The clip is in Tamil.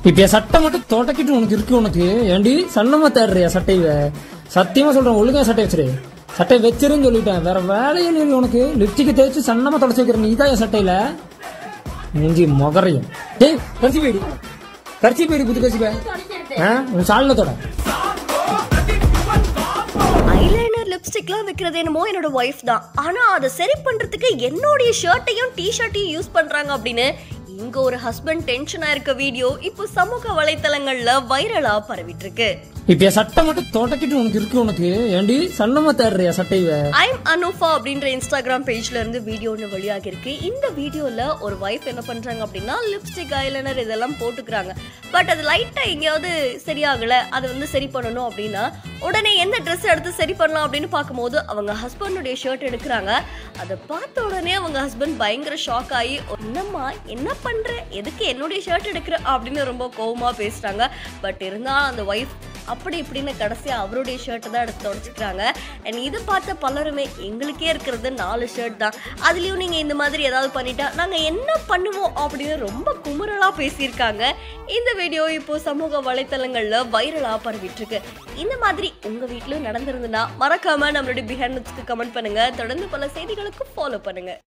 இப்ப என் சட்டை மட்டும் தொடக்கிட்டு உனக்கு இருக்கு உனக்கு ஏண்டி சன்னமா தேடுறியா சட்டையில சத்தியமா சொல்றேன் ஒழுங்கா சட்டை வச்சிரு சட்டை வச்சிருன்னு சொல்லிட்டேன் வேற வேலையே இல்லை உனக்கு லிப்ஸ்டிக் தேய்ச்சி சன்னமா தொடச்சு வைக்கிற நீ தான் என் சட்டையில மூஞ்சி மொகரையும் டேய் கரிசி போயிடு கரிசி போயிடு புது கரிசி போய் ஆ உன் சாலில் தொட ஐலைனர் லிப்ஸ்டிக்லாம் வைக்கிறது என்னமோ என்னோட ஒய்ஃப் தான் ஆனா அதை சரி பண்றதுக்கு என்னுடைய ஷர்ட்டையும் டிஷர்ட்டையும் யூஸ் பண்றாங்க அப்படின்னு இங்க ஒரு ஹஸ்பண்ட் டென்ஷனா இருக்க வீடியோ இப்போ சமூக வலைத்தளங்கள்ல வைரலா பரவிட்டு இருக்கு இப்ப என் சட்டை மட்டும் தொடக்கிட்டு உனக்கு இருக்கு உனக்கு ஏண்டி சன்னமா தேடுறியா சட்டையில ஐம் அனுஃபா அப்படின்ற இன்ஸ்டாகிராம் பேஜ்ல இருந்து வீடியோ ஒன்று வெளியாகி இருக்கு இந்த வீடியோல ஒரு வைஃப் என்ன பண்றாங்க அப்படின்னா லிப்ஸ்டிக் ஐலைனர் இதெல்லாம் போட்டுக்கிறாங்க பட் அது லைட்டா எங்கேயாவது சரியாகல அதை வந்து சரி பண்ணணும் அப்படின்னா உடனே எந்த ட்ரெஸ் எடுத்து சரி பண்ணலாம் அப்படின்னு பார்க்கும்போது அவங்க ஹஸ்பண்டுடைய ஷர்ட் எடுக்கிறாங்க அதை பார்த்த உடனே அவங்க ஹஸ்பண்ட் பயங்கர ஷாக் ஆகி என்னம்மா என்ன பண்ற எதுக்கு என்னுடைய ஷர்ட் எடுக்கிற அப்படின்னு ரொம்ப கோவமா பேசுறாங்க பட் இருந்தாலும் அந்த ஒய்ஃப் அப்படி இப்படின்னு கடைசியா அவருடைய ஷர்ட்டை தான் எடுத்து தொடச்சிக்கிறாங்க அண்ட் இதை பார்த்த பலருமே எங்களுக்கே இருக்கிறது நாலு ஷர்ட் தான் அதுலயும் நீங்க இந்த மாதிரி ஏதாவது பண்ணிட்டா நாங்க என்ன பண்ணுவோம் அப்படின்னு ரொம்ப குமுறலா பேசியிருக்காங்க இந்த வீடியோ இப்போ சமூக வலைத்தளங்கள்ல வைரலா பரவிட்டு இருக்கு இந்த மாதிரி உங்க வீட்லயும் நடந்திருந்ததுன்னா மறக்காம நம்மளுடைய பிஹேண்ட் கமெண்ட் பண்ணுங்க தொடர்ந்து பல செய்திகளுக்கு ஃபாலோ பண்ணுங்க